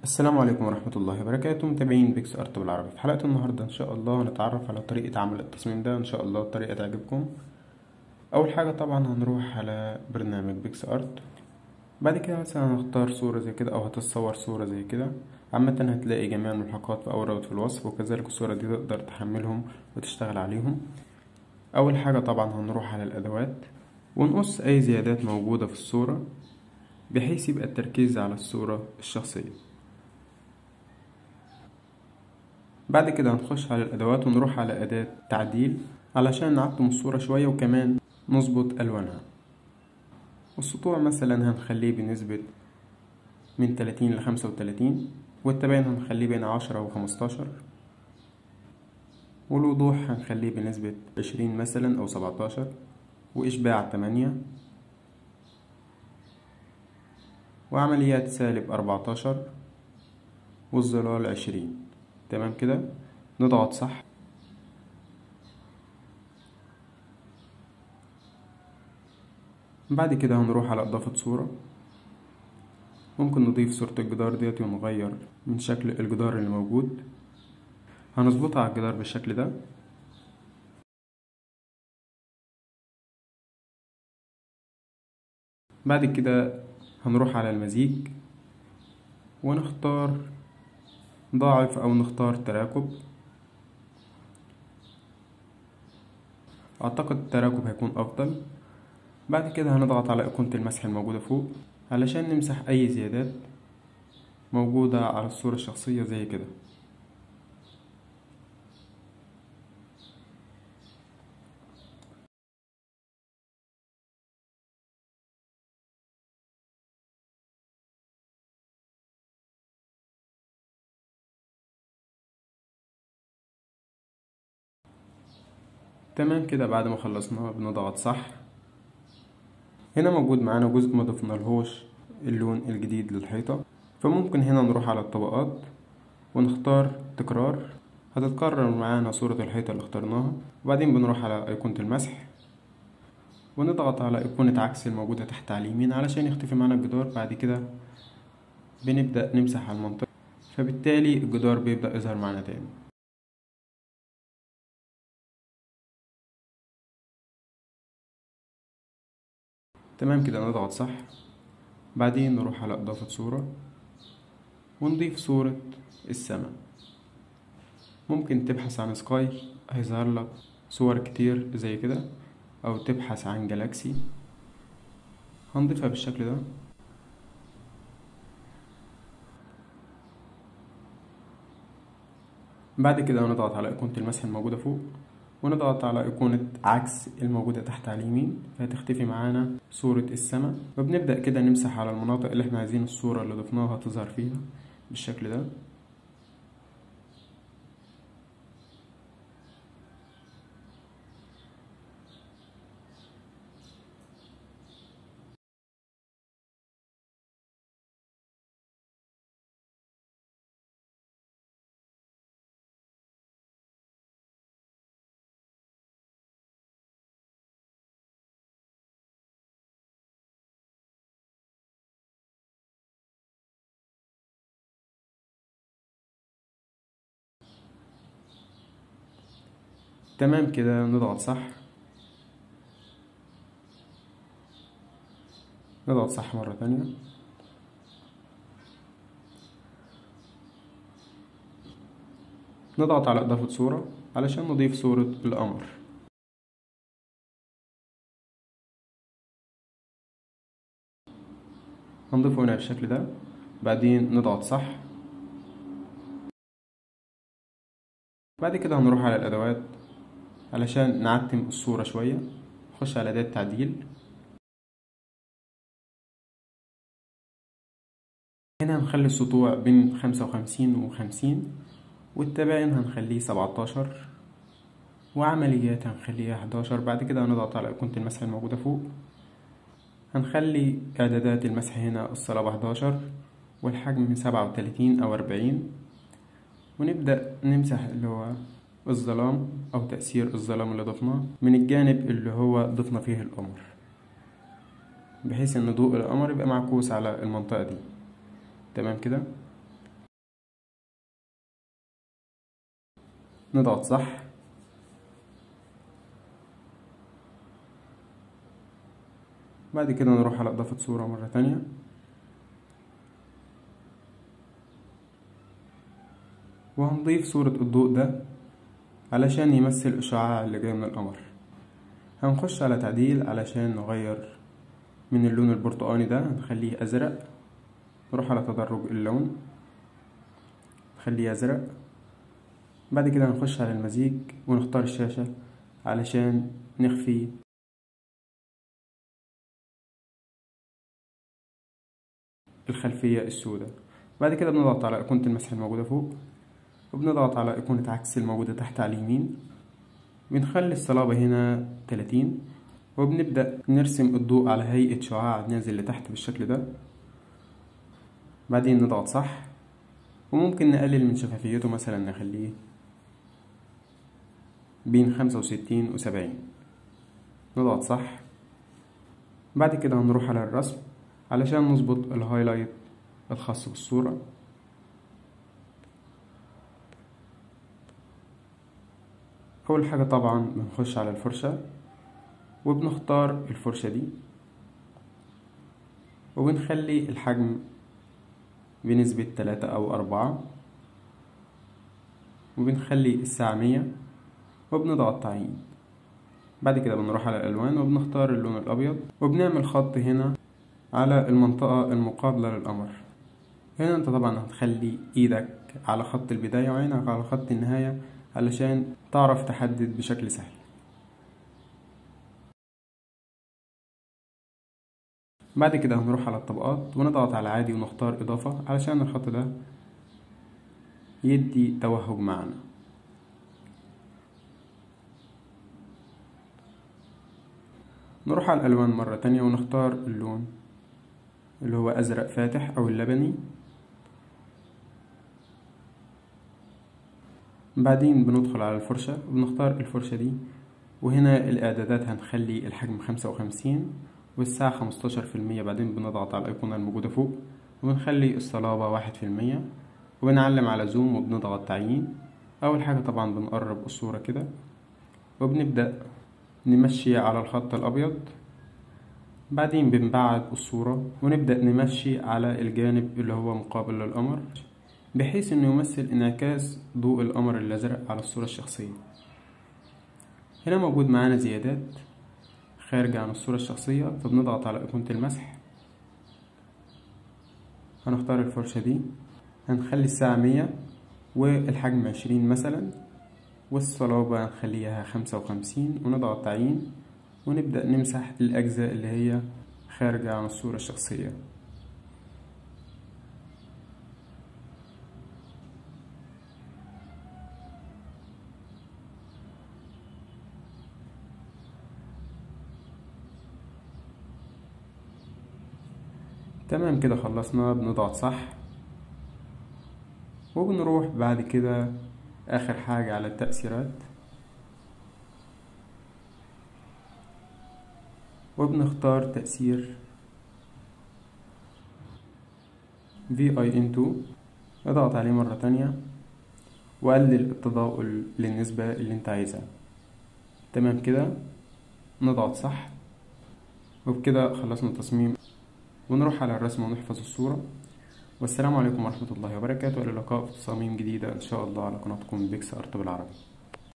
السلام عليكم ورحمة الله وبركاته متابعين بيكس ارت بالعربي في حلقة النهاردة ان شاء الله هنتعرف على طريقة عمل التصميم ده ان شاء الله الطريقة تعجبكم اول حاجة طبعا هنروح على برنامج بيكس ارت بعد كده مثلا هنختار صورة زي كده او هتتصور صورة زي كده عامة هتلاقي جميع الملحقات في اول رابط في الوصف وكذلك الصورة دي تقدر تحملهم وتشتغل عليهم اول حاجة طبعا هنروح على الادوات ونقص اي زيادات موجودة في الصورة بحيث يبقى التركيز على الصورة الشخصية بعد كده هنخش على الأدوات ونروح على أداة تعديل علشان نعتم الصورة شوية وكمان نظبط ألوانها السطوع مثلا هنخليه بنسبة من تلاتين لخمسة وتلاتين والتباين هنخليه بين عشرة وخمستاشر والوضوح هنخليه بنسبة عشرين مثلا أو سبعتاشر وإشباع تمانية وعمليات سالب أربعتاشر والظلال عشرين تمام كده نضغط صح بعد كده هنروح على إضافة صورة ممكن نضيف صورة الجدار ديت ونغير من شكل الجدار اللي موجود هنظبطها على الجدار بالشكل ده بعد كده هنروح على المزيج ونختار ضاعف أو نختار تراكب أعتقد التراكب هيكون أفضل بعد كده هنضغط على إيقونة المسح الموجودة فوق علشان نمسح أي زيادات موجودة على الصورة الشخصية زي كده تمام كده بعد ما خلصناها بنضغط صح هنا موجود معانا جزء ما ضفنالهوش اللون الجديد للحيطة فممكن هنا نروح على الطبقات ونختار تكرار هتتكرر معانا صورة الحيطة اللي اخترناها وبعدين بنروح على أيقونة المسح ونضغط على أيقونة عكس الموجودة تحت على اليمين علشان يختفي معانا الجدار بعد كده بنبدأ نمسح على المنطقة فبالتالي الجدار بيبدأ يظهر معانا تاني تمام كده نضغط صح بعدين نروح على إضافة صورة ونضيف صورة السماء ممكن تبحث عن سكاي هيظهر لك صور كتير زي كده أو تبحث عن جالاكسي هنضيفها بالشكل ده بعد كده نضغط على إيقونة المسح الموجودة فوق ونضغط على أيقونة عكس الموجودة تحت على اليمين فهتختفي معانا صورة السماء وبنبدأ كده نمسح على المناطق اللي احنا عايزين الصورة اللي ضفناها تظهر فيها بالشكل ده تمام كده نضغط صح نضغط صح مرة تانية نضغط على إضافة صورة علشان نضيف صورة القمر هنضيفه هنا بالشكل ده بعدين نضغط صح بعد كده هنروح على الأدوات علشان نعتم الصورة شوية نخش على أداة تعديل هنا هنخلي السطوع بين خمسة وخمسين وخمسين والتباين هنخليه سبعتاشر وعمليات هنخليها حداشر بعد كده هنضغط على أيقونة المسح الموجودة فوق هنخلي إعدادات المسح هنا الصلابة حداشر والحجم سبعة وتلاتين أو أربعين ونبدأ نمسح اللي هو الظلام أو تأثير الظلام اللي ضفناه من الجانب اللي هو ضفنا فيه القمر بحيث إن ضوء القمر يبقى معكوس على المنطقة دي تمام كده نضغط صح بعد كده نروح على إضافة صورة مرة تانية وهنضيف صورة الضوء ده علشان يمثل الإشعاع اللي جاي من القمر هنخش على تعديل علشان نغير من اللون البرتقاني ده نخليه أزرق نروح على تدرج اللون نخليه أزرق بعد كده هنخش على المزيج ونختار الشاشة علشان نخفي الخلفية السوداء بعد كده بنضغط على أيقونة المسح الموجودة فوق وبنضغط على أيقونة عكس الموجودة تحت على اليمين بنخلي الصلابة هنا تلاتين وبنبدأ نرسم الضوء على هيئة شعاع نازل لتحت بالشكل ده بعدين نضغط صح وممكن نقلل من شفافيته مثلا نخليه بين خمسة وستين وسبعين نضغط صح بعد كده هنروح على الرسم علشان نظبط الهايلايت الخاص بالصورة أول حاجة طبعا بنخش على الفرشة وبنختار الفرشة دي وبنخلي الحجم بنسبة تلاتة أو أربعة وبنخلي الساعة مية وبنضغط تعيين بعد كده بنروح على الألوان وبنختار اللون الأبيض وبنعمل خط هنا على المنطقة المقابلة للقمر هنا انت طبعا هتخلي ايدك على خط البداية وعينك على خط النهاية علشان تعرف تحدد بشكل سهل بعد كده هنروح على الطبقات ونضغط على عادي ونختار إضافة علشان الخط ده يدي توهج معنا نروح على الألوان مرة تانية ونختار اللون اللي هو أزرق فاتح أو اللبني بعدين بندخل على الفرشة وبنختار الفرشة دي وهنا الإعدادات هنخلي الحجم خمسة وخمسين والساعة خمستاشر في المية بعدين بنضغط على الأيقونة الموجودة فوق وبنخلي الصلابة واحد في المية وبنعلم على زوم وبنضغط تعيين أول حاجة طبعا بنقرب الصورة كده وبنبدأ نمشي على الخط الأبيض بعدين بنبعد الصورة ونبدأ نمشي على الجانب اللي هو مقابل للقمر بحيث انه يمثل انعكاس ضوء القمر الازرق على الصورة الشخصية هنا موجود معانا زيادات خارجة عن الصورة الشخصية فبنضغط على ايقونة المسح هنختار الفرشة دي هنخلي الساعة مية والحجم عشرين مثلا والصلابة هنخليها خمسة وخمسين ونضغط تعيين ونبدأ نمسح الأجزاء اللي هي خارجة عن الصورة الشخصية تمام كده خلصنا بنضغط صح وبنروح بعد كده آخر حاجة على التأثيرات وبنختار تأثير VIN2 اضغط عليه مرة تانية وقلل التضاؤل للنسبة اللي انت عايزها تمام كده نضغط صح وبكده خلصنا التصميم ونروح على الرسم ونحفظ الصورة والسلام عليكم ورحمة الله وبركاته إلى اللقاء في تصاميم جديدة إن شاء الله على قناتكم بيكس أرت بالعربي